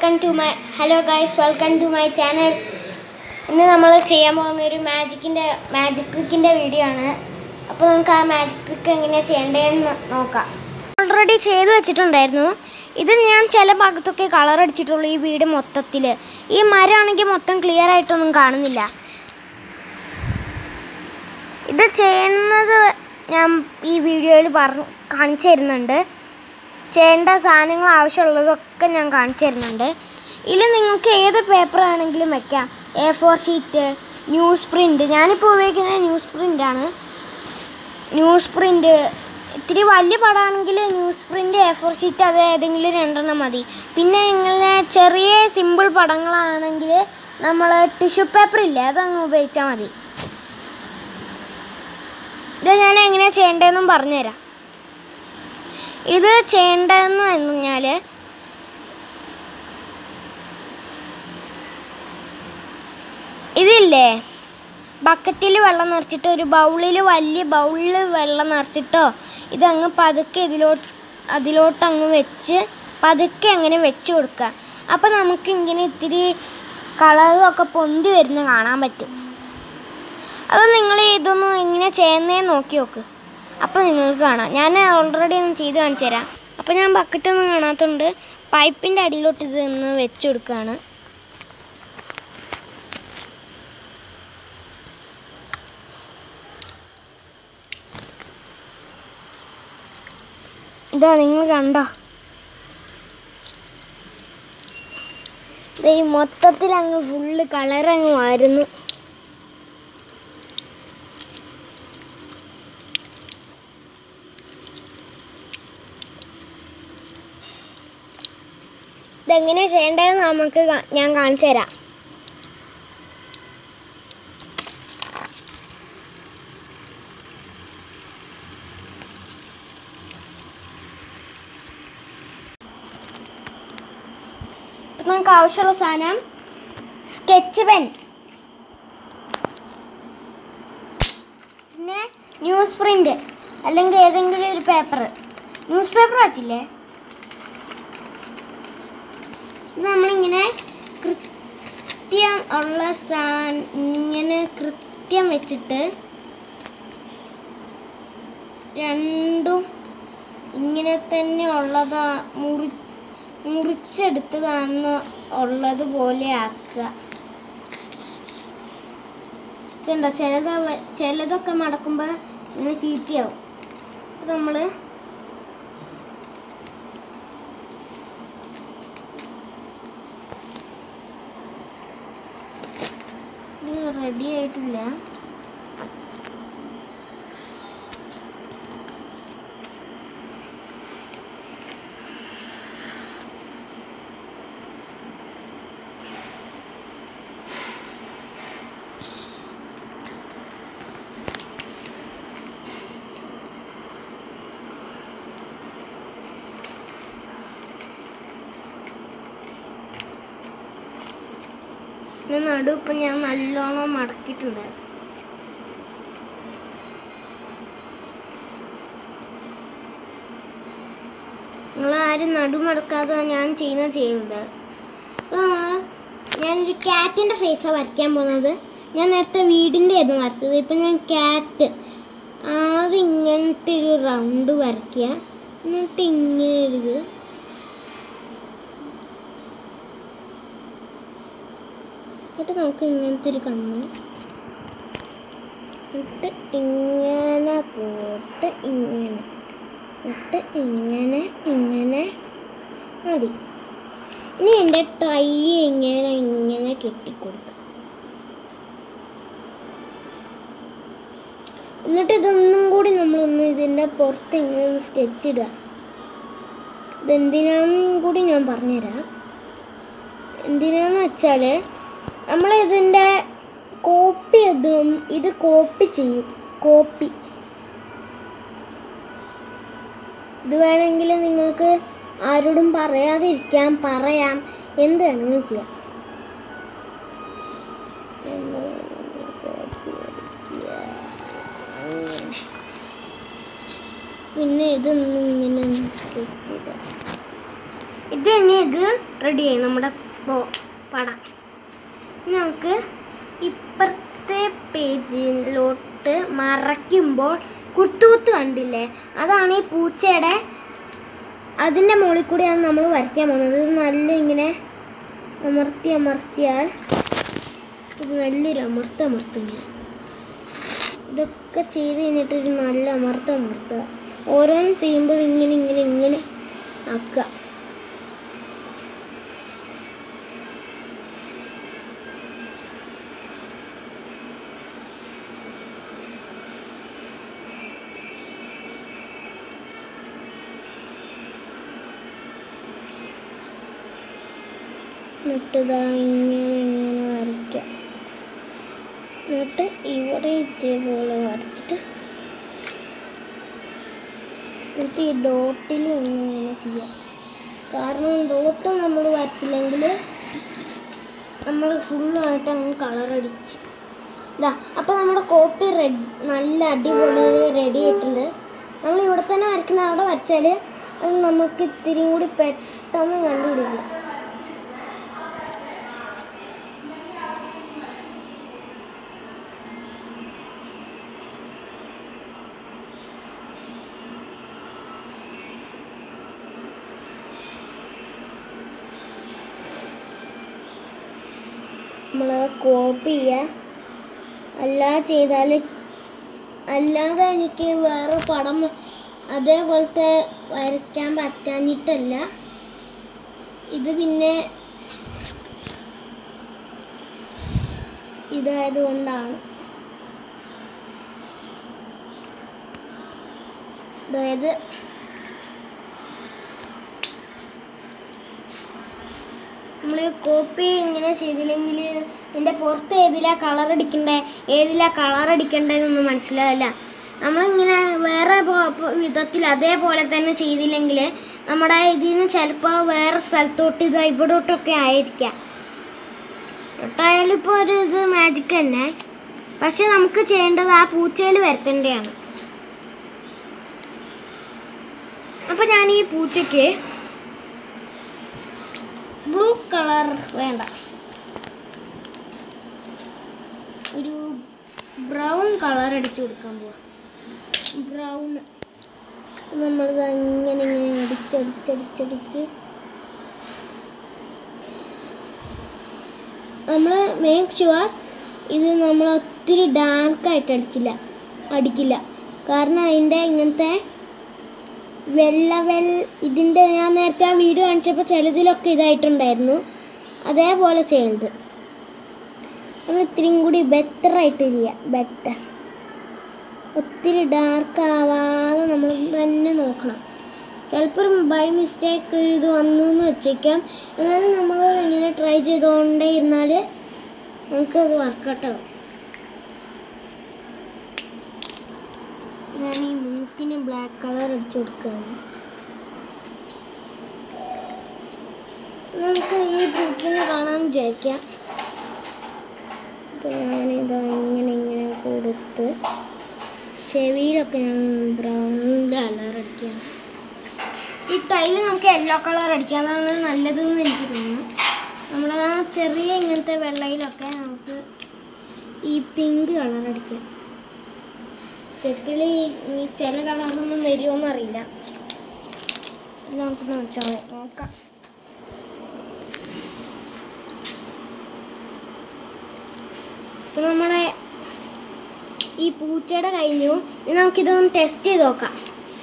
Welcome to my hello guys welcome to my channel ഇന്ന് നമ്മൾ ചെയ്യാൻ പോകുന്ന ഒരു മാജിക്കിൻ്റെ മാജിക് ട്രിക്കിൻ്റെ വീഡിയോ ആണ് അപ്പോൾ നമുക്ക് ആ മാജിക് ട്രിക്ക് എങ്ങനെയാണ് ചെയ്യേണ്ടതെന്ന് നോക്കാം ഓൾറെഡി ചെയ്തു വെച്ചിട്ടുണ്ടായിരുന്നു ഇത് ഞാൻ ചില ഭാഗത്തൊക്കെ കളർ അടിച്ചിട്ടുള്ളൂ ഈ വീട് മൊത്തത്തിൽ ഈ മരമാണെങ്കിൽ മൊത്തം ക്ലിയർ ആയിട്ടൊന്നും കാണുന്നില്ല ഇത് ചെയ്യുന്നത് ഞാൻ ഈ വീഡിയോയിൽ പറഞ്ഞു കാണിച്ചു തരുന്നുണ്ട് ചെയ്യേണ്ട സാധനങ്ങൾ ആവശ്യമുള്ളതൊക്കെ ഞാൻ കാണിച്ചു തരുന്നുണ്ട് ഇതിൽ നിങ്ങൾക്ക് ഏത് പേപ്പർ ആണെങ്കിലും വെക്കാം A four sheet newsprint ഞാനിപ്പോൾ ഉപയോഗിക്കുന്നത് ന്യൂസ് പ്രിൻ്റാണ് ന്യൂസ് പ്രിൻ്റ് ഇത്തിരി വലിയ പടമാണെങ്കിൽ newsprint A four sheet അത് ഏതെങ്കിലും രണ്ടെണ്ണം മതി പിന്നെ ഇങ്ങനെ ചെറിയ സിമ്പിൾ പടങ്ങളാണെങ്കിൽ നമ്മൾ ടിഷ്യൂ പേപ്പർ ഇല്ലേ അതങ്ങ് ഉപയോഗിച്ചാൽ മതി ഇത് ഞാൻ എങ്ങനെ ചെയ്യേണ്ടതെന്നും പറഞ്ഞുതരാം ഇത് ചെയ്യേണ്ടതെന്ന് പറഞ്ഞാൽ ഇതില്ലേ ബക്കറ്റിൽ വെള്ളം നിറച്ചിട്ടോ ഒരു ബൗളിൽ വലിയ ബൗളിൽ വെള്ളം നിറച്ചിട്ടോ ഇതങ്ങ് പതുക്കെ ഇതിലോട്ട് അതിലോട്ട് അങ്ങ് വെച്ച് പതുക്കെ അങ്ങനെ വെച്ച് കൊടുക്കുക അപ്പോൾ നമുക്ക് ഇങ്ങനെ ഇത്തിരി കളറൊക്കെ പൊന്തി വരുന്ന കാണാൻ പറ്റും അത് നിങ്ങൾ ഇതൊന്നും എങ്ങനെ ചെയ്യുന്നതെന്ന് നോക്കി നോക്ക് അപ്പോൾ നിങ്ങൾക്ക് കാണാം ഞാൻ ഓൾറെഡി ഒന്ന് ചെയ്ത് കാണിച്ചു തരാം അപ്പോൾ ഞാൻ ബക്കറ്റൊന്നും കാണാത്തതുകൊണ്ട് പൈപ്പിൻ്റെ അടിയിലോട്ട് ഇത് ഒന്ന് വെച്ച് കൊടുക്കുകയാണ് ഇതാ നിങ്ങൾ കണ്ടോ ദേ ഈ മൊത്തത്തിൽ അങ്ങ് ഫുള്ള് കളർ അങ്ങ് മാറുന്നു ഇതെങ്ങനെ ചെയ്യേണ്ടതെന്ന് നമുക്ക് കാ- ഞാൻ കാണിച്ചു തരാം ഇപ്പം നമുക്ക് ആവശ്യമുള്ള സാധനം സ്കെച്ച് പെൻ പിന്നെ ന്യൂസ് പ്രിൻ്റ് അല്ലെങ്കിൽ ഏതെങ്കിലും ഒരു പേപ്പർ ന്യൂസ് പേപ്പർ വച്ചില്ലേ ഇത് നമ്മളിങ്ങനെ കൃത്യം ഉള്ള സാ- ഇങ്ങനെ കൃത്യം വെച്ചിട്ട് രണ്ടും ഇങ്ങനെ തന്നെ ഉള്ളതാ മുറി മുറിച്ചെടുത്തതാണെന്ന് ഉള്ളത് പോലെ ആക്കുക ഇതുണ്ടോ ചിലത് വ- ചിലതൊക്കെ മടക്കുമ്പോൾ ഇങ്ങനെ ചീത്തയാവും അത് നമ്മൾ ഇത് റെഡി ആയിട്ടില്ല ഇത് നടു ഇപ്പം ഞാൻ നല്ലോണം മടക്കിയിട്ടുണ്ട് നിങ്ങൾ ആരും നടു മടക്കാതെ ഞാൻ ചെയ്യുന്ന ചെയ്യുന്നത് അപ്പോൾ നമ്മൾ ഞാനൊരു ക്യാറ്റിൻ്റെ ഫേസാണ് വരയ്ക്കാൻ പോകുന്നത് ഞാൻ നേരത്തെ വീടിൻ്റെ ആയിരുന്നു വരച്ചത് ഇപ്പം ഞാൻ ക്യാറ്റ് ആദ്യം ഇങ്ങനത്തെ ഒരു റൗണ്ട് വരയ്ക്കുക എന്നിട്ട് ഇങ്ങനെ ഒരു ഇത് എന്നിട്ട് നമുക്ക് ഇങ്ങനത്തെ ഒരു കണ്ണ് എന്നിട്ട് ഇങ്ങനെ പോട്ട് ഇങ്ങനെ എന്നിട്ട് ഇങ്ങനെ ഇങ്ങനെ മതി ഇനി എൻ്റെ ട്രൈ ഇങ്ങനെ ഇങ്ങനെ കെട്ടിക്കൊടുക്കുക എന്നിട്ട് ഇതൊന്നും കൂടി നമ്മളൊന്ന് ഇതിൻ്റെ പുറത്ത് ഇങ്ങനെ ഒന്ന് സ്കെച്ച് ഇടുക ഇതെന്തിനാന്നും കൂടി ഞാൻ പറഞ്ഞുതരാം എന്തിനാന്ന് വെച്ചാൽ നമ്മൾ ഇതിൻ്റെ കോപ്പി ഇതും ഇത് കോപ്പി ചെയ്യും കോപ്പി ഇത് വേണമെങ്കിൽ നിങ്ങൾക്ക് ആരോടും പറയാതിരിക്കാം പറയാം എന്ത് വേണമെങ്കിലും ചെയ്യാം നമ്മള് copy അടിക്കുക. അങ്ങനെ. പിന്നെ ഇതൊന്നും ഇങ്ങനെ ഒന്ന് sketch ചെയ്ത് ഇത് തന്നെ ഇത് റെഡിയായി നമ്മുടെ പോ- പടം ഇനി നമുക്ക് ഇപ്പുറത്തെ പേജിലോട്ട് മറയ്ക്കുമ്പോൾ കുത്തുകുത്ത് കണ്ടില്ലേ അതാണ് ഈ പൂച്ചയുടെ അതിൻ്റെ മുകളിൽ കൂടിയാണ് നമ്മൾ വരയ്ക്കാൻ പോകുന്നത് ഇത് നല്ല ഇങ്ങനെ അമർത്തി അമർത്തിയാൽ ഇത് നല്ലൊരു അമർത്ത അമർത്തുക ഇതൊക്കെ ചെയ്ത് കഴിഞ്ഞിട്ട് ഒരു നല്ല അമർത്ത അമർത്തുക ഓരോന്നും ചെയ്യുമ്പോൾ ഇങ്ങനെ ഇങ്ങനെ ഇങ്ങനെ ആക്കുക എന്നിട്ട് ഇതാ ഇങ്ങനെ ഇങ്ങനെ വരയ്ക്കാം എന്നിട്ട് ഇവിടെ ഇതേപോലെ വരച്ചിട്ട് എന്നിട്ട് ഈ ഡോട്ടിൽ ഇങ്ങനെ ചെയ്യാം കാരണം ഡോട്ട് നമ്മൾ വരച്ചില്ലെങ്കിൽ നമ്മൾ ഫുള്ളായിട്ട് അങ്ങ് കളർ അടിച്ച് ഇതാ അപ്പോൾ നമ്മുടെ കോപ്പി റെഡി നല്ല അടിപൊളി റെഡി ആയിട്ടുണ്ട് നമ്മൾ ഇവിടെ തന്നെ വരയ്ക്കുന്ന അവിടെ വരച്ചാൽ അത് നമുക്ക് ഇത്തിരിയും കൂടി പെട്ടെന്ന് കണ്ടുപിടിക്കാം നമ്മൾ കോപ്പി ചെയ്യുക അല്ലാതെ ചെയ്താൽ അല്ലാതെ എനിക്ക് വേറെ പടം അതേപോലത്തെ വരയ്ക്കാൻ പറ്റാഞ്ഞിട്ടല്ല ഇത് പിന്നെ ഇതായത് കൊണ്ടാണ് അതായത് നമ്മൾ കോപ്പി ഇങ്ങനെ ചെയ്തില്ലെങ്കിൽ ഇതിൻ്റെ പുറത്ത് ഏതിലാ കളർ അടിക്കണ്ടേ ഏതിലാ കളർ അടിക്കണ്ടേന്നൊന്നും മനസ്സിലാവില്ല നമ്മളിങ്ങനെ വേറെ പോ- പോ- വിധത്തിൽ അതേപോലെ തന്നെ ചെയ്തില്ലെങ്കിൽ നമ്മുടെ ഇതിൽ നിന്ന് ചിലപ്പോൾ വേറെ സ്ഥലത്തോട്ട് ഇത് ഇവിടോട്ടൊക്കെ ആയിരിക്കാം ഒട്ടായാലും ഇപ്പോൾ ഒരു ഇത് മാജിക് തന്നെ പക്ഷെ നമുക്ക് ചെയ്യേണ്ടത് ആ പൂച്ചയിൽ വരുത്തേണ്ടതാണ് അപ്പം ഞാൻ ഈ പൂച്ചയ്ക്ക് ബ്ലൂ കളർ വേണ്ട ഒരു ബ്രൗൺ കളർ അടിച്ചു കൊടുക്കാൻ പോവാ ബ്രൗൺ നമ്മളിത് അങ്ങനെ ഇങ്ങനെ അടിച്ചടിച്ചടിച്ചടിച്ച് നമ്മൾ മേക്ക് ഷുവർ ഇത് നമ്മൾ ഒത്തിരി ഡാർക്കായിട്ട് അടിച്ചില്ല അടിക്കില്ല കാരണം അതിൻ്റെ ഇങ്ങനത്തെ വെള്ള വെള്ള ഇതിൻ്റെ ഞാൻ നേരത്തെ ആ വീഡിയോ കാണിച്ചപ്പോൾ ചിലതിലൊക്കെ ഇതായിട്ടുണ്ടായിരുന്നു അതേപോലെ ചെയ്യരുത് നമ്മൾ ഇത്തിരിയും കൂടി ബെറ്റർ ആയിട്ട് ചെയ്യാം ബെറ്റർ ഒത്തിരി ഡാർക്ക് ആവാതെ നമ്മൾ തന്നെ നോക്കണം ചിലപ്പോൾ ബൈ മിസ്റ്റേക്ക് ഇത് വന്നു എന്ന് വെച്ചേക്കാം എന്നാലും നമ്മൾ ഇങ്ങനെ ട്രൈ ചെയ്തുകൊണ്ടേ ഇരുന്നാൽ നമുക്കത് വർക്കൗട്ടാവും ഞാൻ ഈ മൂക്കിന് ബ്ലാക്ക് കളർ അടിച്ചു കൊടുക്കുകയാണ് നമുക്ക് ഈ പൂക്കിനെ കാണാൻ വിചാരിക്കാം അപ്പോൾ ഞാനിതാ ഇങ്ങനെ ഇങ്ങനെ കൊടുത്ത് ചെവിയിലൊക്കെ ഞാൻ ബ്രൗൺ കളർ അടിക്കുകയാണ് ഈ ടൈല് നമുക്ക് യെല്ലോ കളർ അടിക്കാം അതാണ് നല്ലതെന്ന് എനിക്ക് തോന്നുന്നു നമ്മുടെ ആ ചെറിയ ഇങ്ങനത്തെ വെള്ളയിലൊക്കെ നമുക്ക് ഈ പിങ്ക് കളർ അടിക്കാം ശരിക്കും ഈ ചില കളറൊന്നും വരുമോന്ന് അറിയില്ല നമുക്ക് നോച്ചാൽ നോക്കാം ഇപ്പൊ നമ്മുടെ ഈ പൂച്ചയുടെ കഴിഞ്ഞു ഇനി നമുക്കിതൊന്ന് ടെസ്റ്റ് ചെയ്ത് നോക്കാം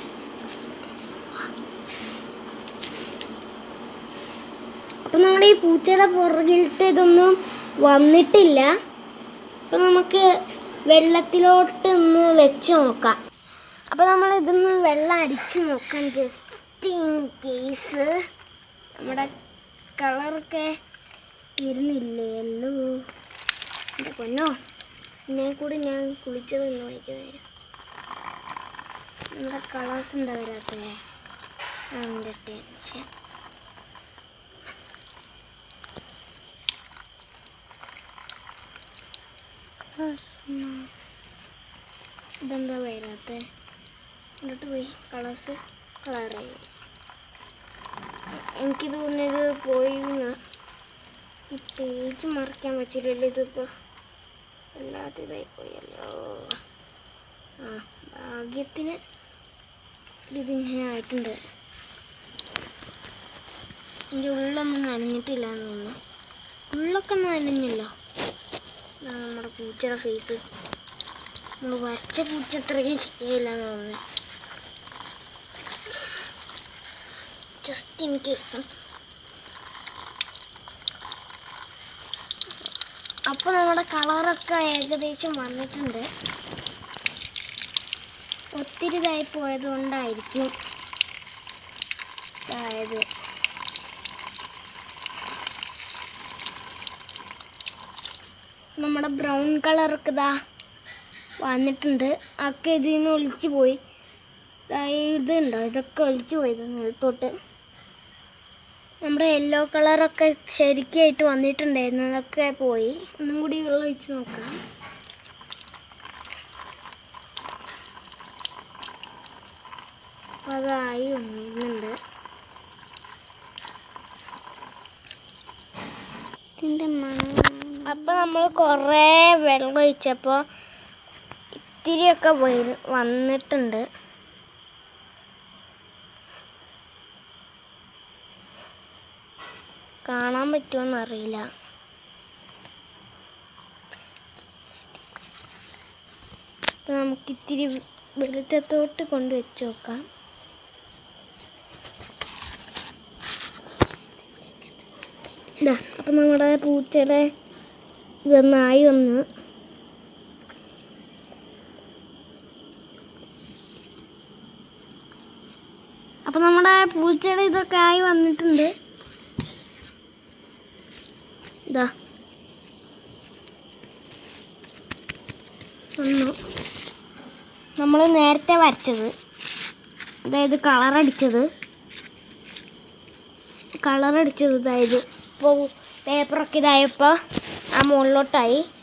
അപ്പൊ നമ്മുടെ ഈ പൂച്ചയുടെ പുറകിലത്തെ ഇതൊന്നും വന്നിട്ടില്ല അപ്പൊ നമുക്ക് വെള്ളത്തിലോട്ട് ഒന്ന് വെച്ച് നോക്കാം അപ്പോൾ നമ്മൾ ഇതൊന്ന് വെള്ളം അടിച്ച് നോക്കാം ജസ്റ്റ് ഇൻ കേസ് നമ്മുടെ കളറൊക്കെ ഇരുന്നില്ലേ എല്ലോ എൻ്റെ പൊന്നോ എന്നെ കൂടി ഞാൻ കുളിച്ചത് ഒന്ന് വായിക്കുന്നേരം നമ്മുടെ കളേഴ്സ് എന്താ വരാത്തത് അതിൻ്റെ ടെൻഷൻ ഇതെന്താ വരാത്ത എന്നിട്ട് പോയി കളേഴ്സ് കളർ ചെയ്യും എനിക്ക് തോന്നിയത് പോയി എന്ന്. ഈ പേജ് മറിക്കാൻ പറ്റില്ലല്ലോ ഇതിപ്പോൾ വല്ലാത്ത ഇതായി പോയല്ലോ ആ ഭാഗ്യത്തിന് ഇതിങ്ങനെ ആയിട്ടുണ്ട് എൻ്റെ ഉള്ളൊന്നും നനഞ്ഞിട്ടില്ല എന്ന് തോന്നുന്നു ഉള്ളൊക്കെ നനഞ്ഞല്ലോ ഇതാണ് നമ്മുടെ പൂച്ചയുടെ ഫേസ് നമ്മൾ വരച്ച പൂച്ച അത്രയും ശരിയായില്ല എന്ന് തോന്നുന്നു ജസ്റ്റ് ഇൻ കേസ് അപ്പോൾ നമ്മുടെ കളറൊക്കെ ഏകദേശം വന്നിട്ടുണ്ട് ഒത്തിരി ഇതായി പോയത് കൊണ്ടായിരിക്കും അതായത് നമ്മുടെ ബ്രൗൺ കളറൊക്കെ ഇതാ വന്നിട്ടുണ്ട് ഒക്കെ ഇതിൽ നിന്ന് ഒലിച്ചു പോയി ദാ ഇതുണ്ടോ ഇതൊക്കെ ഒലിച്ചു പോയത് നിലത്തോട്ട് നമ്മുടെ യെല്ലോ കളറൊക്കെ ശരിക്കായിട്ട് വന്നിട്ടുണ്ടായിരുന്നു അതൊക്കെ പോയി ഒന്നും കൂടി വെള്ളം ഒഴിച്ച് നോക്കാം അപ്പോൾ അതായി വന്നിരുന്നുണ്ട് അപ്പം നമ്മൾ കുറേ വെള്ളം ഒഴിച്ചപ്പോൾ ഇത്തിരിയൊക്കെ പോയി വന്നിട്ടുണ്ട് കാണാൻ പറ്റുമോന്ന് അറിയില്ല അപ്പം നമുക്ക് ഇത്തിരി വെളുത്തത്തോട്ട് കൊണ്ട് വെച്ച് നോക്കാം ഇതാ അപ്പം നമ്മുടെ പൂച്ചയുടെ ഇതൊന്നായി വന്ന് അപ്പം നമ്മുടെ പൂച്ചയുടെ ഇതൊക്കെ ആയി വന്നിട്ടുണ്ട് ഇതാ വന്നു നമ്മൾ നേരത്തെ വരച്ചത് അതായത് കളറടിച്ചത് കളറടിച്ചത് ഇതായത് ഇപ്പോൾ പേപ്പറൊക്കെ ഇതായപ്പോൾ ആ മുകളിലോട്ടായി